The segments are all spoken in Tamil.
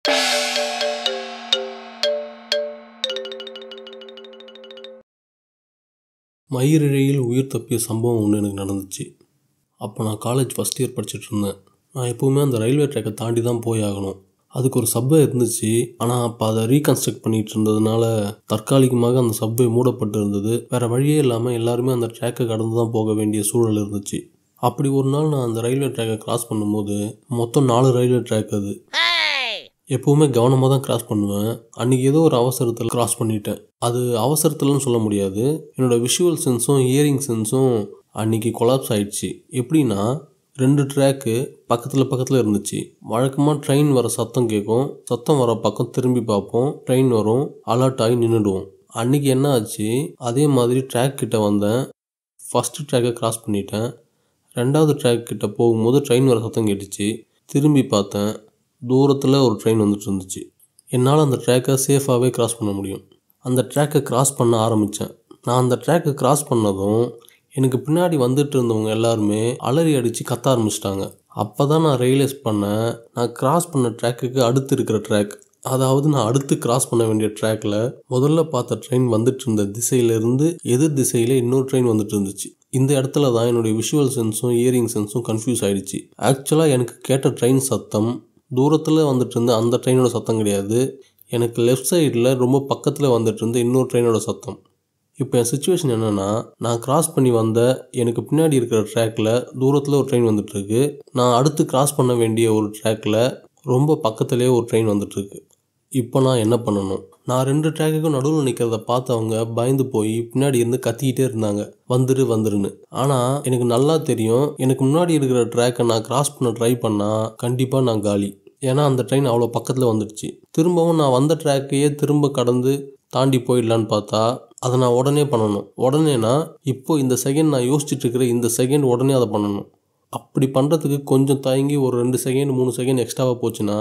மயிரிழையில் உயிர் தப்பிய சம்பவம் ஒன்று எனக்கு நடந்துச்சு அப்போ நான் காலேஜ் ஃபஸ்ட் இயர் படிச்சுட்டு இருந்தேன் நான் எப்போவுமே அந்த ரயில்வே ட்ராக்கை தாண்டி தான் போய் ஆகணும் அதுக்கு ஒரு சப்வே இருந்துச்சு ஆனால் அப்போ அதை ரீகன்ஸ்ட்ரக்ட் பண்ணிகிட்டு இருந்ததுனால தற்காலிகமாக அந்த சப்வே மூடப்பட்டு இருந்தது வேறு வழியே இல்லாமல் எல்லாருமே அந்த ட்ராக்கை கடந்து தான் போக வேண்டிய சூழல் இருந்துச்சு அப்படி ஒரு நாள் நான் அந்த ரயில்வே ட்ராக்கை கிராஸ் பண்ணும்போது மொத்தம் நாலு ரயில்வே ட்ராக் அது எப்போவுமே கவனமாக தான் கிராஸ் பண்ணுவேன் அன்றைக்கி ஏதோ ஒரு அவசரத்தில் கிராஸ் பண்ணிட்டேன் அது அவசரத்தில்னு சொல்ல முடியாது என்னோடய விஷுவல் சென்ஸும் இயரிங் சென்ஸும் அன்றைக்கி கொலாப்ஸ் ஆயிடுச்சு எப்படின்னா ரெண்டு ட்ராக்கு பக்கத்தில் பக்கத்தில் இருந்துச்சு வழக்கமாக ட்ரெயின் வர சத்தம் கேட்கும் சத்தம் வர பக்கம் திரும்பி பார்ப்போம் ட்ரெயின் வரும் அலர்ட் ஆகி நின்றுடுவோம் அன்றைக்கி என்ன ஆச்சு அதே மாதிரி ட்ராக் கிட்ட வந்தேன் ஃபஸ்ட்டு ட்ராக்கை கிராஸ் பண்ணிட்டேன் ரெண்டாவது ட்ராக் கிட்ட போகும்போது ட்ரெயின் வர சத்தம் கேட்டுச்சு திரும்பி பார்த்தேன் தூரத்தில் ஒரு ட்ரெயின் வந்துட்டு இருந்துச்சு என்னால் அந்த ட்ராக்கை சேஃபாகவே கிராஸ் பண்ண முடியும் அந்த ட்ராக்கை கிராஸ் பண்ண ஆரம்பித்தேன் நான் அந்த ட்ராக்கை கிராஸ் பண்ணதும் எனக்கு பின்னாடி வந்துட்டு இருந்தவங்க எல்லாருமே அலறி அடித்து கத்த ஆரம்பிச்சிட்டாங்க அப்போ தான் நான் ரியலைஸ் பண்ணேன் நான் கிராஸ் பண்ண ட்ராக்குக்கு அடுத்து இருக்கிற ட்ராக் அதாவது நான் அடுத்து கிராஸ் பண்ண வேண்டிய ட்ராக்கில் முதல்ல பார்த்த ட்ரெயின் வந்துட்டு இருந்த திசையிலேருந்து எதிர் திசையில் இன்னொரு ட்ரெயின் வந்துட்டு இருந்துச்சு இந்த இடத்துல தான் என்னுடைய விஷுவல் சென்ஸும் இயரிங் சென்ஸும் கன்ஃபியூஸ் ஆகிடுச்சு ஆக்சுவலாக எனக்கு கேட்ட ட்ரெயின் சத்தம் தூரத்தில் வந்துட்டு இருந்த அந்த ட்ரெயினோட சத்தம் கிடையாது எனக்கு லெஃப்ட் சைடில் ரொம்ப பக்கத்தில் வந்துட்டு இருந்த இன்னொரு ட்ரெயினோட சத்தம் இப்போ என் சுச்சுவேஷன் என்னென்னா நான் கிராஸ் பண்ணி வந்த எனக்கு பின்னாடி இருக்கிற ட்ராக்கில் தூரத்தில் ஒரு ட்ரெயின் வந்துட்டுருக்கு நான் அடுத்து கிராஸ் பண்ண வேண்டிய ஒரு ட்ராக்கில் ரொம்ப பக்கத்துலேயே ஒரு ட்ரெயின் வந்துட்டுருக்கு இப்போ நான் என்ன பண்ணணும் நான் ரெண்டு ட்ராக்குக்கும் நடுவில் நிற்கிறத பார்த்தவங்க பயந்து போய் பின்னாடி இருந்து கத்திக்கிட்டே இருந்தாங்க வந்துரு வந்துருன்னு ஆனால் எனக்கு நல்லா தெரியும் எனக்கு முன்னாடி இருக்கிற ட்ராக்கை நான் கிராஸ் பண்ண ட்ரை பண்ணால் கண்டிப்பாக நான் காலி ஏன்னா அந்த ட்ரெயின் அவ்வளோ பக்கத்தில் வந்துடுச்சு திரும்பவும் நான் வந்த ட்ராக்கையே திரும்ப கடந்து தாண்டி போயிடலான்னு பார்த்தா அதை நான் உடனே பண்ணணும் உடனேனா இப்போ இந்த செகண்ட் நான் யோசிச்சுட்டு இருக்கிற இந்த செகண்ட் உடனே அதை பண்ணணும் அப்படி பண்ணுறதுக்கு கொஞ்சம் தயங்கி ஒரு ரெண்டு செகண்ட் மூணு செகண்ட் எக்ஸ்ட்ராவாக போச்சுன்னா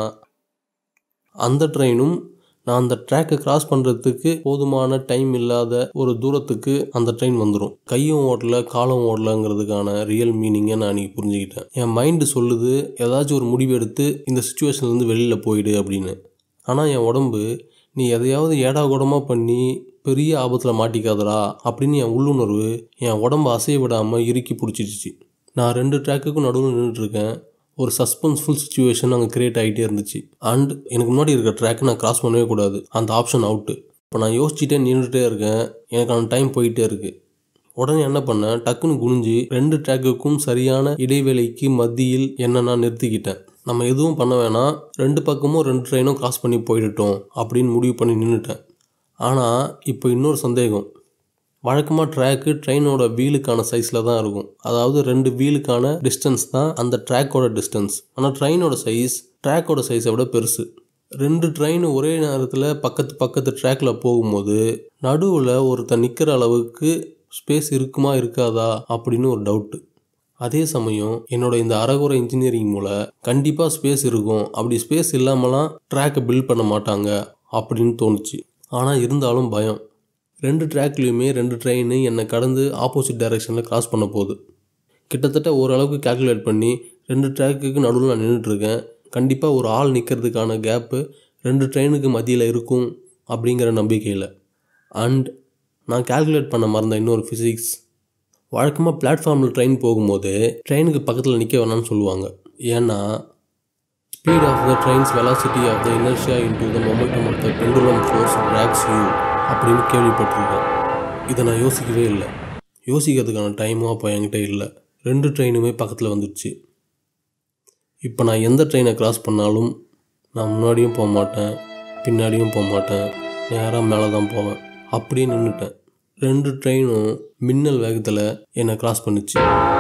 அந்த ட்ரெயினும் நான் அந்த ட்ராக்கை கிராஸ் பண்ணுறதுக்கு போதுமான டைம் இல்லாத ஒரு தூரத்துக்கு அந்த ட்ரெயின் வந்துடும் கையும் ஓடல காலம் ஓடலங்கிறதுக்கான ரியல் மீனிங்கை நான் அன்றைக்கி புரிஞ்சுக்கிட்டேன் என் மைண்டு சொல்லுது ஏதாச்சும் ஒரு முடிவு எடுத்து இந்த சுச்சுவேஷன்லேருந்து வெளியில் போயிடு அப்படின்னு ஆனால் என் உடம்பு நீ எதையாவது ஏடா கூடமாக பண்ணி பெரிய ஆபத்தில் மாட்டிக்காதடா அப்படின்னு என் உள்ளுணர்வு என் உடம்பு அசைய விடாமல் இறுக்கி பிடிச்சிடுச்சு நான் ரெண்டு ட்ராக்குக்கும் நடுவில் நின்றுட்டுருக்கேன் ஒரு சஸ்பென்ஸ்ஃபுல் சுச்சுவேஷன் அங்கே க்ரியேட் ஆகிட்டே இருந்துச்சு அண்ட் எனக்கு முன்னாடி இருக்கிற ட்ராக்கை நான் கிராஸ் பண்ணவே கூடாது அந்த ஆப்ஷன் அவுட்டு இப்போ நான் யோசிச்சுட்டே நின்றுட்டே இருக்கேன் எனக்கான டைம் போயிட்டே இருக்குது உடனே என்ன பண்ணேன் டக்குன்னு குனிஞ்சு ரெண்டு ட்ராக்குக்கும் சரியான இடைவேளைக்கு மத்தியில் என்ன நான் நிறுத்திக்கிட்டேன் நம்ம எதுவும் பண்ண வேணாம் ரெண்டு பக்கமும் ரெண்டு ட்ரெயினும் கிராஸ் பண்ணி போயிட்டோம் அப்படின்னு முடிவு பண்ணி நின்றுட்டேன் ஆனால் இப்போ இன்னொரு சந்தேகம் வழக்கமாக ட்ராக்கு ட்ரெயினோட வீலுக்கான சைஸில் தான் இருக்கும் அதாவது ரெண்டு வீலுக்கான டிஸ்டன்ஸ் தான் அந்த ட்ராக்கோட டிஸ்டன்ஸ் ஆனால் ட்ரெயினோட சைஸ் ட்ராக்கோட சைஸை விட பெருசு ரெண்டு ட்ரெயின் ஒரே நேரத்தில் பக்கத்து பக்கத்து ட்ராக்கில் போகும்போது நடுவில் ஒருத்தர் நிற்கிற அளவுக்கு ஸ்பேஸ் இருக்குமா இருக்காதா அப்படின்னு ஒரு டவுட்டு அதே சமயம் என்னோட இந்த அறகுறை இன்ஜினியரிங் மூலம் கண்டிப்பாக ஸ்பேஸ் இருக்கும் அப்படி ஸ்பேஸ் இல்லாமலாம் ட்ராக்கை பில்ட் பண்ண மாட்டாங்க அப்படின்னு தோணுச்சு ஆனால் இருந்தாலும் பயம் ரெண்டு ட்ராக்லேயுமே ரெண்டு ட்ரெயின் என்னை கடந்து ஆப்போசிட் டைரெக்ஷனில் கிராஸ் பண்ண போகுது கிட்டத்தட்ட ஓரளவுக்கு கேல்குலேட் பண்ணி ரெண்டு ட்ராக்குக்கு நடுவில் நான் நின்றுட்டுருக்கேன் கண்டிப்பாக ஒரு ஆள் நிற்கிறதுக்கான கேப்பு ரெண்டு ட்ரெயினுக்கு மத்தியில் இருக்கும் அப்படிங்கிற நம்பிக்கையில் அண்ட் நான் கேல்குலேட் பண்ண மறந்த இன்னொரு ஃபிசிக்ஸ் வழக்கமாக பிளாட்ஃபார்மில் ட்ரெயின் போகும்போது ட்ரெயினுக்கு பக்கத்தில் நிற்க வேணாம்னு சொல்லுவாங்க ஏன்னா speed of the trains velocity of the inertia into the momentum of the pendulum force tracks you அப்படின்னு கேள்விப்பட்டிருக்கேன் இதை நான் யோசிக்கவே இல்லை யோசிக்கிறதுக்கான டைமும் அப்போ என்கிட்ட இல்லை ரெண்டு ட்ரெயினுமே பக்கத்தில் வந்துடுச்சு இப்போ நான் எந்த ட்ரெயினை கிராஸ் பண்ணாலும் நான் முன்னாடியும் போக மாட்டேன் பின்னாடியும் போக மாட்டேன் நேராக மேலே தான் போவேன் அப்படியே நின்றுட்டேன் ரெண்டு ட்ரெயினும் மின்னல் வேகத்தில் என்னை கிராஸ் பண்ணிச்சு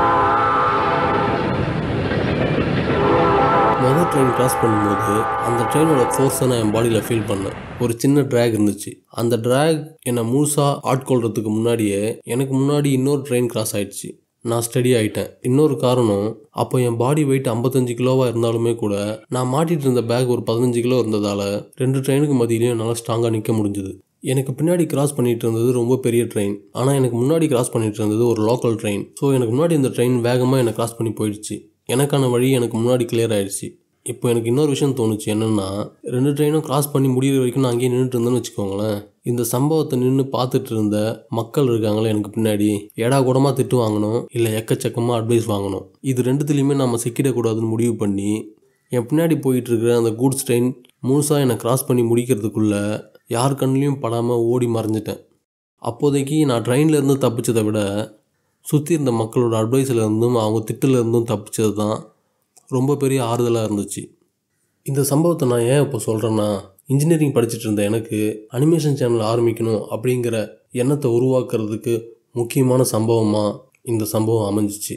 மொதல் ட்ரெயின் கிராஸ் பண்ணும்போது அந்த ட்ரெயினோட ஃபோர்ஸை நான் என் பாடியில் ஃபீல் பண்ணேன் ஒரு சின்ன ட்ராக் இருந்துச்சு அந்த ட்ராக் என்னை முழுசாக ஆட்கொள்றதுக்கு முன்னாடியே எனக்கு முன்னாடி இன்னொரு ட்ரெயின் கிராஸ் ஆயிடுச்சு நான் ஸ்டடி ஆகிட்டேன் இன்னொரு காரணம் அப்போ என் பாடி வெயிட் ஐம்பத்தஞ்சு கிலோவாக இருந்தாலுமே கூட நான் மாட்டிகிட்டு இருந்த பேக் ஒரு பதினஞ்சு கிலோ இருந்ததால் ரெண்டு ட்ரெயினுக்கு மத்தியிலையும் என்னால் ஸ்ட்ராங்காக நிற்க முடிஞ்சுது எனக்கு பின்னாடி கிராஸ் பண்ணிட்டு இருந்தது ரொம்ப பெரிய ட்ரெயின் ஆனால் எனக்கு முன்னாடி கிராஸ் பண்ணிட்டு இருந்தது ஒரு லோக்கல் ட்ரெயின் ஸோ எனக்கு முன்னாடி இந்த ட்ரெயின் வேகமாக என்னை கிராஸ் பண்ணி போயிடுச்சு எனக்கான வழி எனக்கு முன்னாடி கிளியர் ஆயிடுச்சு இப்போ எனக்கு இன்னொரு விஷயம் தோணுச்சு என்னென்னா ரெண்டு ட்ரெயினும் கிராஸ் பண்ணி முடிகிற வரைக்கும் நான் அங்கேயே நின்றுட்டு இருந்தேன்னு வச்சுக்கோங்களேன் இந்த சம்பவத்தை நின்று பார்த்துட்டு இருந்த மக்கள் இருக்காங்களே எனக்கு பின்னாடி ஏடா கூடமாக திட்டு வாங்கணும் இல்லை எக்கச்சக்கமாக அட்வைஸ் வாங்கணும் இது ரெண்டுத்துலேயுமே நம்ம சிக்கிடக்கூடாதுன்னு முடிவு பண்ணி என் பின்னாடி போயிட்டு இருக்கிற அந்த கூட்ஸ் ட்ரெயின் முழுசாக என்னை கிராஸ் பண்ணி முடிக்கிறதுக்குள்ளே யார் கண்ணுலையும் படாமல் ஓடி மறைஞ்சிட்டேன் அப்போதைக்கு நான் ட்ரெயினில் இருந்து தப்பிச்சதை விட சுற்றி இருந்த மக்களோட அட்வைஸில் இருந்தும் அவங்க திட்டில் இருந்தும் தப்பிச்சது தான் ரொம்ப பெரிய ஆறுதலாக இருந்துச்சு இந்த சம்பவத்தை நான் ஏன் இப்போ சொல்கிறேன்னா இன்ஜினியரிங் படிச்சுட்டு இருந்த எனக்கு அனிமேஷன் சேனல் ஆரம்பிக்கணும் அப்படிங்கிற எண்ணத்தை உருவாக்குறதுக்கு முக்கியமான சம்பவமாக இந்த சம்பவம் அமைஞ்சிச்சு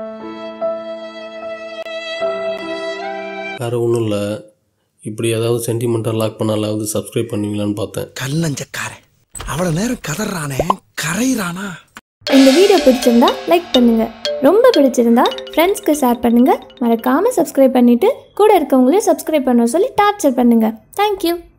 வேறு ஒன்றும் இல்லை இப்படி ஏதாவது சென்டிமெண்ட்டாக லாக் பண்ணாலாவது சப்ஸ்கிரைப் பண்ணுவீங்களான்னு பார்த்தேன் கல்லஞ்சக்காரன் அவ்வளவு நேரம் கதறானே கரையிறானா இந்த வீடியோ பிடிச்சிருந்தா லைக் பண்ணுங்க ரொம்ப பிடிச்சிருந்தா ஃப்ரெண்ட்ஸ்க்கு ஷேர் பண்ணுங்க மறக்காம சப்ஸ்கிரைப் பண்ணிட்டு கூட இருக்கவங்களையும் சப்ஸ்கிரைப் பண்ண சொல்லி டார்ச்சர் பண்ணுங்க தேங்க்யூ